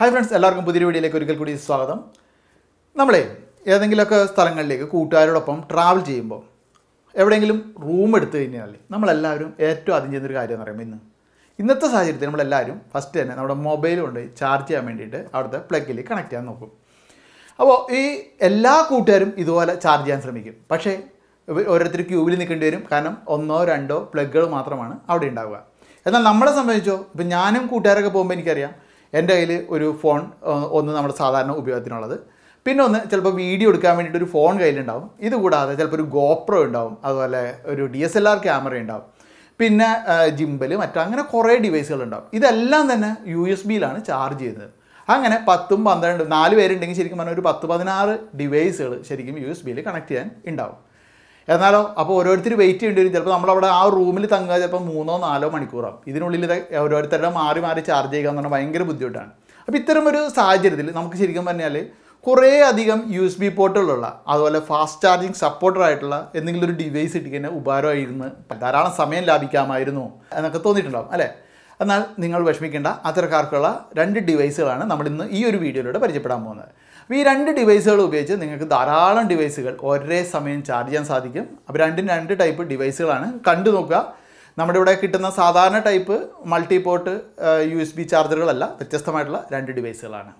hi friends എല്ലാവർക്കും പുതിയൊരു വീഡിയോയിലേക്ക് ഒരിക്കൽ കൂടി സ്വാഗതം നമ്മളെ ഏതെങ്കിലുമൊക്കെ സ്ഥലങ്ങളിലേക്ക് കൂട്ടുകാരോടൊപ്പം ട്രാവൽ ചെയ്യുമ്പോൾ എവിടെയെങ്കിലും റൂം എടുത്തു കഴിഞ്ഞാൽ നമ്മളെല്ലാവരും ഏറ്റവും ആദ്യം ചെയ്യുന്നൊരു കാര്യം എന്ന് പറയുമ്പോൾ ഇന്ന് ഇന്നത്തെ സാഹചര്യത്തിൽ നമ്മളെല്ലാവരും ഫസ്റ്റ് തന്നെ നമ്മുടെ മൊബൈൽ കൊണ്ട് ചാർജ് ചെയ്യാൻ വേണ്ടിയിട്ട് അവിടുത്തെ പ്ലഗിൽ കണക്ട് ചെയ്യാൻ നോക്കും അപ്പോൾ ഈ എല്ലാ കൂട്ടുകാരും ഇതുപോലെ ചാർജ് ചെയ്യാൻ ശ്രമിക്കും പക്ഷേ ഇവ- ഓരോരുത്തർ ക്യൂവിൽ നിൽക്കേണ്ടി വരും കാരണം ഒന്നോ രണ്ടോ പ്ലഗുകൾ മാത്രമാണ് അവിടെ ഉണ്ടാവുക എന്നാൽ നമ്മളെ സംബന്ധിച്ചോ ഇപ്പം ഞാനും കൂട്ടുകാരൊക്കെ പോകുമ്പോൾ എനിക്കറിയാം എൻ്റെ കയ്യിൽ ഒരു ഫോൺ ഏഹ്, ഒന്ന് നമ്മുടെ സാധാരണ ഉപയോഗത്തിനുള്ളത് പിന്നെ ഒന്ന് ചിലപ്പോൾ വീഡിയോ എടുക്കാൻ വേണ്ടിയിട്ട് ഒരു ഫോൺ കയ്യിലുണ്ടാവും ഇത് കൂടാതെ ചിലപ്പോൾ ഒരു ഗോപ്രോ ഉണ്ടാവും അതുപോലെ ഒരു D S L R camera ഉണ്ടാവും പിന്നെ ജിമ്പൽ മറ്റു അങ്ങനെ കുറേ ഡിവൈസുകൾ ഉണ്ടാവും ഇതെല്ലാം തന്നെ യു എസ് ബിയിലാണ് ചാർജ് ചെയ്യുന്നത് അങ്ങനെ പത്തും പന്ത്രണ്ടും നാല് പേരുണ്ടെങ്കിൽ ശരിക്കും പറഞ്ഞാൽ ഒരു പത്ത് പതിനാറ് ഡിവൈസുകൾ ശരിക്കും യു എസ് ബിയിൽ കണക്ട് ചെയ്യാൻ ഉണ്ടാവും എന്നാലോ അപ്പോൾ ഓരോരുത്തർ വെയിറ്റ് ചെയ്യേണ്ടി വരും ചിലപ്പോൾ നമ്മളവിടെ ആ റൂമിൽ തങ്ങുക ചിലപ്പോൾ മൂന്നോ നാലോ മണിക്കൂറാവും ഇതിനുള്ളിൽ ഇത് ഓരോരുത്തരുടെ മാറി മാറി ചാർജ് ചെയ്യുക എന്ന് പറഞ്ഞാൽ ഭയങ്കര ബുദ്ധിമുട്ടാണ് അപ്പോൾ ഇത്തരം ഒരു സാഹചര്യത്തിൽ നമുക്ക് ശരിക്കും പറഞ്ഞാൽ കുറേ അധികം യു എസ് ബി പോർട്ടുകളുള്ള അതുപോലെ ഫാസ്റ്റ് ചാർജിങ് സപ്പോർട്ടർ ആയിട്ടുള്ള എന്തെങ്കിലും ഒരു ഡിവൈസ് ഇട്ടിക്കഴിഞ്ഞാൽ ഉപകാരമായിരുന്നു ധാരാളം സമയം ലാഭിക്കാമായിരുന്നു എന്നൊക്കെ തോന്നിയിട്ടുണ്ടാവും അല്ലേ എന്നാൽ നിങ്ങൾ വിഷമിക്കേണ്ട അത്തരക്കാർക്കുള്ള രണ്ട് ഡിവൈസുകളാണ് നമ്മൾ ഇന്ന് ഈ ഒരു വീഡിയോയിലൂടെ പരിചയപ്പെടാൻ പോകുന്നത് അപ്പോൾ ഈ രണ്ട് ഡിവൈസുകൾ ഉപയോഗിച്ച് നിങ്ങൾക്ക് ധാരാളം ഡിവൈസുകൾ ഒരേ സമയം ചാർജ് ചെയ്യാൻ സാധിക്കും അപ്പോൾ രണ്ടും രണ്ട് ടൈപ്പ് ഡിവൈസുകളാണ് കണ്ടു നോക്കുക നമ്മുടെ ഇവിടെ കിട്ടുന്ന സാധാരണ type multi port U S B ചാർജറുകളല്ല വ്യത്യസ്തമായിട്ടുള്ള രണ്ട് ഡിവൈസുകളാണ്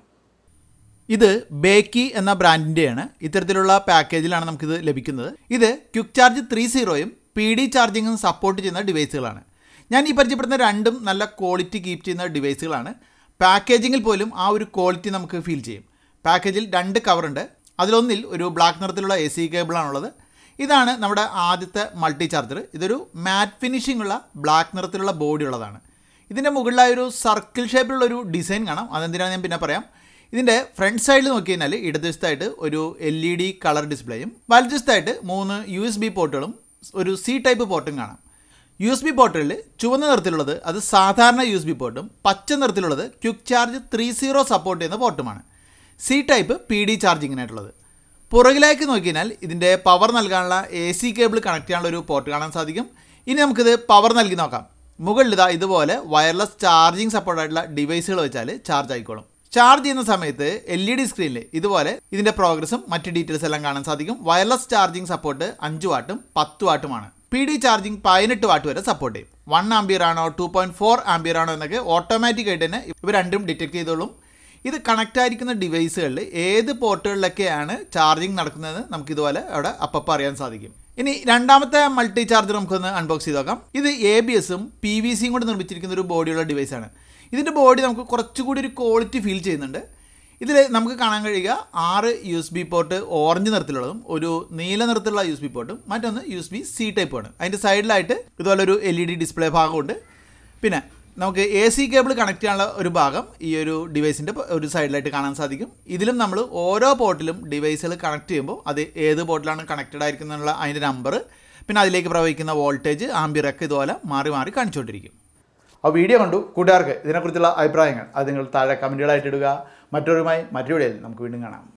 ഇത് ബേക്കി എന്ന ബ്രാൻഡിൻ്റെയാണ് ഇത്തരത്തിലുള്ള പാക്കേജിലാണ് നമുക്കിത് ലഭിക്കുന്നത് ഇത് ക്വിക്ക് ചാർജ് ത്രീ സീറോയും പി ഡി ചാർജിങ്ങും സപ്പോർട്ട് ചെയ്യുന്ന ഡിവൈസുകളാണ് ഞാൻ ഈ പരിചയപ്പെടുന്ന രണ്ടും നല്ല ക്വാളിറ്റി കീപ്പ് ചെയ്യുന്ന ഡിവൈസുകളാണ് പാക്കേജിങ്ങിൽ പോലും ആ ഒരു ക്വാളിറ്റി നമുക്ക് ഫീൽ ചെയ്യും പാക്കേജിൽ രണ്ട് കവറുണ്ട് അതിലൊന്നിൽ ഒരു ബ്ലാക്ക് നിറത്തിലുള്ള എ സി കേബിളാണുള്ളത് ഇതാണ് നമ്മുടെ ആദ്യത്തെ മൾട്ടി ചാർജർ ഇതൊരു മാറ്റ് ഫിനിഷിംഗ് ഉള്ള ബ്ലാക്ക് നിറത്തിലുള്ള ബോഡി ഉള്ളതാണ് ഇതിൻ്റെ മുകളിലായി ഒരു സർക്കിൾ ഷേപ്പിലുള്ള ഒരു ഡിസൈൻ കാണാം അതെന്തിനാണെന്ന് ഞാൻ പിന്നെ പറയാം ഇതിൻ്റെ ഫ്രണ്ട് സൈഡിൽ നോക്കി കഴിഞ്ഞാൽ ഇടതുവശത്തായിട്ട് ഒരു എൽ ഇ ഡി കളർ ഡിസ്പ്ലേയും വലതുവശത്തായിട്ട് മൂന്ന് യു എസ് ബി പോർട്ടുകളും ഒരു സി ടൈപ്പ് പോർട്ടും കാണാം യു എസ് ബി പോർട്ടുകളിൽ ചുവന്ന നിറത്തിലുള്ളത് അത് സാധാരണ യു എസ് ബി പോർട്ടും പച്ച നിറത്തിലുള്ളത് quick charge three zero support ചെയ്യുന്ന പോർട്ടുമാണ് സി ടൈപ്പ് പി ഡി ചാർജിങ്ങിനായിട്ടുള്ളത് പുറകിലേക്ക് നോക്കിയാൽ ഇതിൻ്റെ പവർ നൽകാനുള്ള എ സി കേബിൾ കണക്ട് ചെയ്യാനുള്ള ഒരു പോർട്ട് കാണാൻ സാധിക്കും ഇനി നമുക്കിത് പവർ നൽകി നോക്കാം മുകളിൽ ഇതാ ഇതുപോലെ വയർലെസ് ചാർജിങ് സപ്പോർട്ടായിട്ടുള്ള ഡിവൈസുകൾ വെച്ചാൽ ചാർജ് ആയിക്കോളും ചാർജ് ചെയ്യുന്ന സമയത്ത് എൽ ഇ ഡി സ്ക്രീനിൽ ഇതുപോലെ ഇതിൻ്റെ പ്രോഗ്രസും മറ്റ് ഡീറ്റെയിൽസ് എല്ലാം കാണാൻ സാധിക്കും വയർലെസ് ചാർജിങ് സപ്പോർട്ട് അഞ്ച് വാട്ടും പത്ത് വാട്ടുമാണ് പി ഡി ചാർജിങ് പതിനെട്ട് വാട്ട് വരെ സപ്പോർട്ട് ചെയ്യും വൺ ആംബിയർ ആണോ ടു പോയിൻറ്റ് ഫോർ ആംബിയർ ആണോ എന്നൊക്കെ ഓട്ടോമാറ്റിക് ആയിട്ട് തന്നെ ഇവ രണ്ടും ഡിറ്റക്ട് ചെയ്തോളും ഇത് കണക്റ്റ് ആയിരിക്കുന്ന ഡിവൈസുകളിൽ ഏത് പോർട്ടുകളിലൊക്കെയാണ് ചാർജിങ് നടക്കുന്നതെന്ന് നമുക്ക് ഇതുപോലെ അവിടെ അപ്പപ്പോൾ അറിയാൻ സാധിക്കും ഇനി രണ്ടാമത്തെ മൾട്ടി ചാർജർ നമുക്കൊന്ന് അൺബോക്സ് ചെയ്ത് നോക്കാം ഇത് എ ബി എസും പി വി സിയും കൊണ്ട് നിർമ്മിച്ചിരിക്കുന്ന ഒരു ബോഡിയുള്ള ഡിവൈസാണ് ഇതിൻ്റെ ബോഡി നമുക്ക് കുറച്ചുകൂടി ഒരു ക്വാളിറ്റി ഫീൽ ചെയ്യുന്നുണ്ട് ഇതിൽ നമുക്ക് കാണാൻ കഴിയുക ആറ് U S B port orange നിറത്തിലുള്ളതും ഒരു നീല നിറത്തിലുള്ള യു എസ് ബി പോർട്ടും മറ്റൊന്ന് യു എസ് ബി സി ടൈപ്പാണ് അതിൻ്റെ സൈഡിലായിട്ട് ഇതുപോലെ ഒരു എൽ ഇ ഡി ഡിസ്പ്ലേ ഭാഗമുണ്ട് പിന്നെ നമുക്ക് എ സി കേബിൾ കണക്ട് ചെയ്യാനുള്ള ഒരു ഭാഗം ഈ ഒരു ഡിവൈസിൻ്റെ ഒരു സൈഡിലായിട്ട് കാണാൻ സാധിക്കും ഇതിലും നമ്മൾ ഓരോ പോർട്ടിലും ഡിവൈസുകൾ കണക്ട് ചെയ്യുമ്പോൾ അത് ഏത് പോർട്ടിലാണ് കണക്റ്റഡ് ആയിരിക്കുന്നുള്ള അതിൻ്റെ നമ്പർ പിന്നെ അതിലേക്ക് പ്രവഹിക്കുന്ന വോൾട്ടേജ് ആംബിയറൊക്കെ ഇതുപോലെ മാറി മാറി കാണിച്ചുകൊണ്ടിരിക്കും ആ വീഡിയോ കണ്ടു കൂട്ടുകാർക്ക് ഇതിനെക്കുറിച്ചുള്ള അഭിപ്രായങ്ങൾ അത് നിങ്ങൾ താഴെ കമൻറ്റുകളായിട്ട് ഇടുക മറ്റൊരുമായി മറ്റൊരു വീഡിയോയിൽ നമുക്ക് വീണ്ടും കാണാം